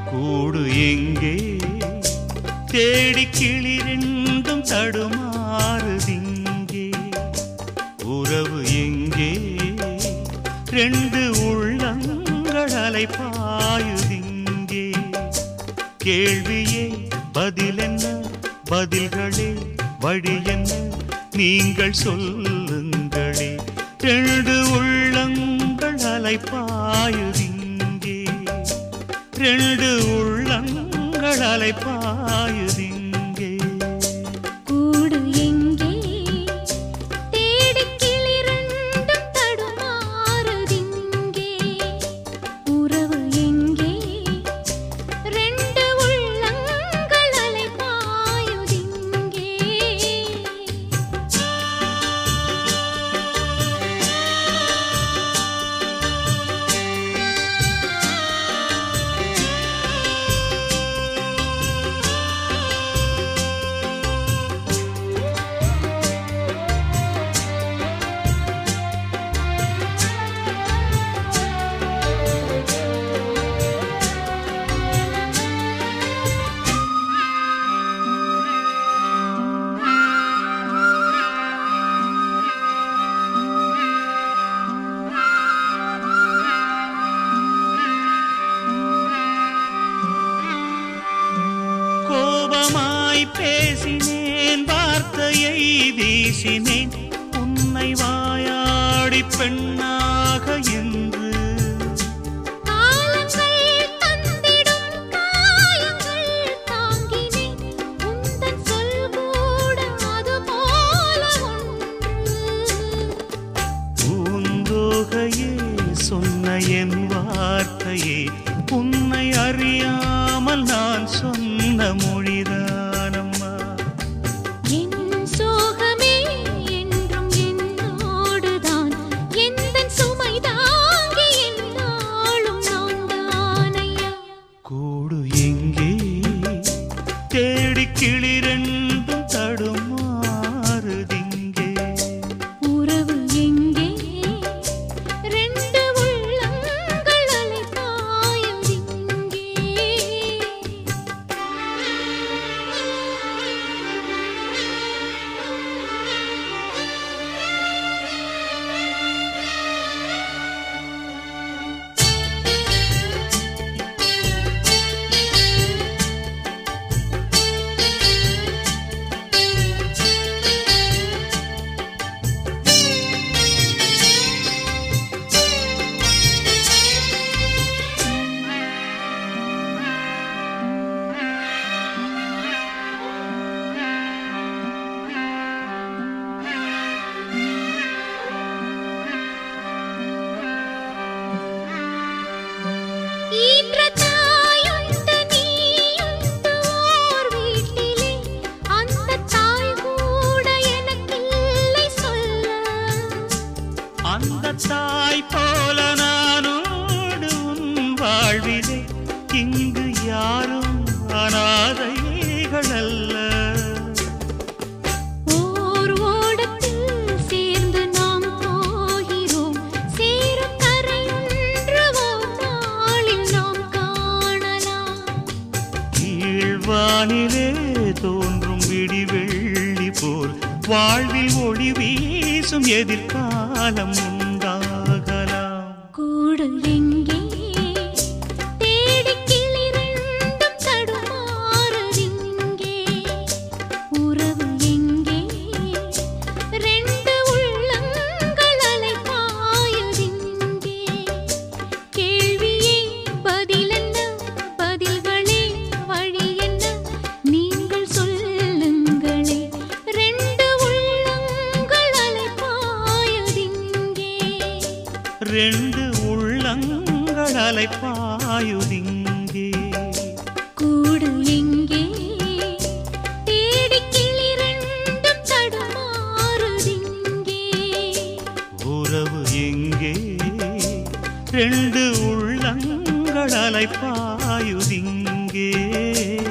கூடு எங்கே தேடி கிளி ரெண்டும் தடுமாறுதிங்கே உறவு எங்கே ரெண்டு உள்ளங்கள் அலைப்பாயுதிங்கே கேள்வியே பதில் என்ன பதில்களே வழி என்ன நீங்கள் சொல்லுங்களே ரெண்டு உள்ளங்கள் அலைப்பாயுதிங்கே ரெண்டு உள்ளங்கள் அலைப்பாயுதிங்கே கூடு எங்கே தேடிக் கிளிரண்டும் தடுமாறுதிங்கே உறவு எங்கே ரெண்டு உள்ளங்கள் அலைபாயுதிங்கே கோபமாய் பேசினேன் வார்த்தையை வீசினேன் உன்னை வாயாடி பெண்ணாக என்று காலங்கள் தந்திடும் காயங்கள் தாங்கினேன் உந்தன் சொல் கூட அது போல ஒன்று பூந்தோகையே சொன்ன என் வார்த்தையே உன்னை அறியாமல் நான் சொன்ன மொழிதானம்மா என் சோகமே என்றும் என்னோடுதான் எந்தன் சுமை தாங்கி என்னாலும் நான் தானையா கூடு எங்கே தேடி கிளி ரெண்டும் தடுமாறுதிங்கே உறவு எங்கே ரெண்டு உள்ளங்கள் அலைபாயும் இங்கே ஈன்ற தாயுண்டு நீயுண்டு ஓர் வீட்டிலே அந்த தாய் கூட எனக்கில்லை சொல்ல அந்த தாய் போல நானோடு உன் வாழ்விலே இங்கு யாரும் அனாதைகள் அல்ல ஓர் ஓடத்தில் சேர்ந்து நாம் போகிறோம் சேரும் கரையொன்று ஓர் நாளில் நாம் காணலாம் கீழ்வானிலே தோன்றும் விடிவெள்ளி போல் வாழ்வில் ஒளி வீசும் எதிர்காலம் உண்டாகலாம் கூடு எங்கே தேடிக் கிளிரண்டும் தடுமாறுதிங்கே உறவு எங்கே ரெண்டு உள்ளங்கள் அலைபாயுதிங்கே கேள்வியே பதிலென்ன பதில்களே வழி என்ன நீங்கள் சொல்லுங்களே ரெண்டு உள்ளங்கள் அலைபாயுதிங்கே ரெண்டு உள்ளங்கள் அலைப்பாயுதிங்கே கூடு எங்கே தேடிக் கிளிரண்டும் தடுமாறுதிங்கே உறவு எங்கே ரெண்டு உள்ளங்கள் அலைப்பாயுதிங்கே